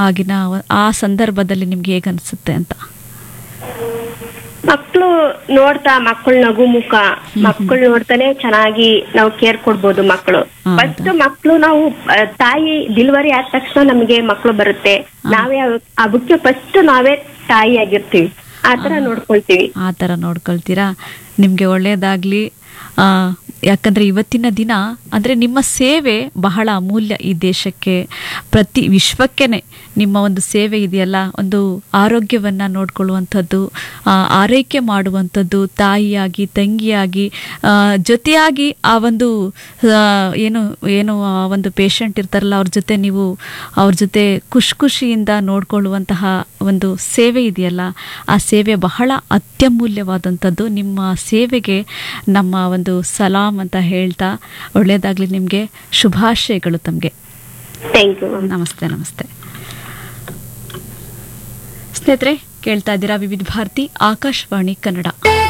ಆಗಿನ ವ- ಆ ಸಂದರ್ಭದಲ್ಲಿ ನಿಮ್ಗೆ ಹೇಗೆ ಅನಿಸುತ್ತೆ ಅಂತ ಮಕ್ಕಳು ನೋಡ್ತಾ ಮಕ್ಕಳು ನಗು ಮುಖ ಮಕ್ಕಳು ನೋಡ್ತಾನೆ ಚೆನ್ನಾಗಿ ನಾವು ಕೇರ್ ಕೊಡ್ಬೋದು ಮಕ್ಕಳು ಹೌದಾ? ಫಸ್ಟ್ ಮಕ್ಕಳು ನಾವು ಆ, ತಾಯಿ ಡೆಲಿವರಿ ಆದ ತಕ್ಷಣ ನಮಗೆ ಮಕ್ಕಳು ಬರುತ್ತೆ ನಾವೇ ಅವ್- ಅದಕ್ಕೆ ಫಸ್ಟ್ ನಾವೇ ತಾಯಿ ಆಗಿರ್ತೀವಿ ಆತರ ನೋಡ್ಕೊಳ್ತೀವಿ ಆ ಥರ ನೋಡ್ಕೊಳ್ತೀರಾ ನಿಮಗೆ ಒಳ್ಳೆಯದಾಗಲಿ ಯಾಕಂದರೆ ಇವತ್ತಿನ ದಿನ ಅಂದರೆ ನಿಮ್ಮ ಸೇವೆ ಬಹಳ ಅಮೂಲ್ಯ ಈ ದೇಶಕ್ಕೆ ಪ್ರತಿ ವಿಶ್ವಕ್ಕೇ ನಿಮ್ಮ ಒಂದು ಸೇವೆ ಇದೆಯಲ್ಲ ಒಂದು ಆರೋಗ್ಯವನ್ನು ನೋಡ್ಕೊಳ್ಳುವಂಥದ್ದು ಆ, ಆರೈಕೆ ಮಾಡುವಂಥದ್ದು ತಾಯಿಯಾಗಿ ತಂಗಿಯಾಗಿ ಆ, ಜೊತೆಯಾಗಿ ಆ ಒಂದು ಆ, ಏನು ಏನು ಆ ಒಂದು ಪೇಷಂಟ್ ಇರ್ತಾರಲ್ಲ ಅವ್ರ ಜೊತೆ ನೀವು ಅವ್ರ ಜೊತೆ ಖುಷಿ ಖುಷಿಯಿಂದ ನೋಡ್ಕೊಳ್ಳುವಂತಹ ಒಂದು ಸೇವೆ ಇದೆಯಲ್ಲ ಆ ಸೇವೆ ಬಹಳ ಅತ್ಯಮೂಲ್ಯವಾದಂಥದ್ದು ನಿಮ್ಮ ಸೇವೆಗೆ ನಮ್ಮ ಒಂದು ಸಲಾಂ ಅಂತ ಹೇಳ್ತಾ ಒಳ್ಳೆಯದಾಗಲಿ ನಿಮಗೆ ಶುಭಾಶಯಗಳು ತಮಗೆ ಥ್ಯಾಂಕ್ ಯು ನಮಸ್ತೆ ನಮಸ್ತೆ ಸ್ನೇಹಿತರೆ ಕೇಳ್ತಾ ಇದ್ದೀರಾ ವಿವಿಧ ಭಾರತಿ ಆಕಾಶವಾಣಿ ಕನ್ನಡ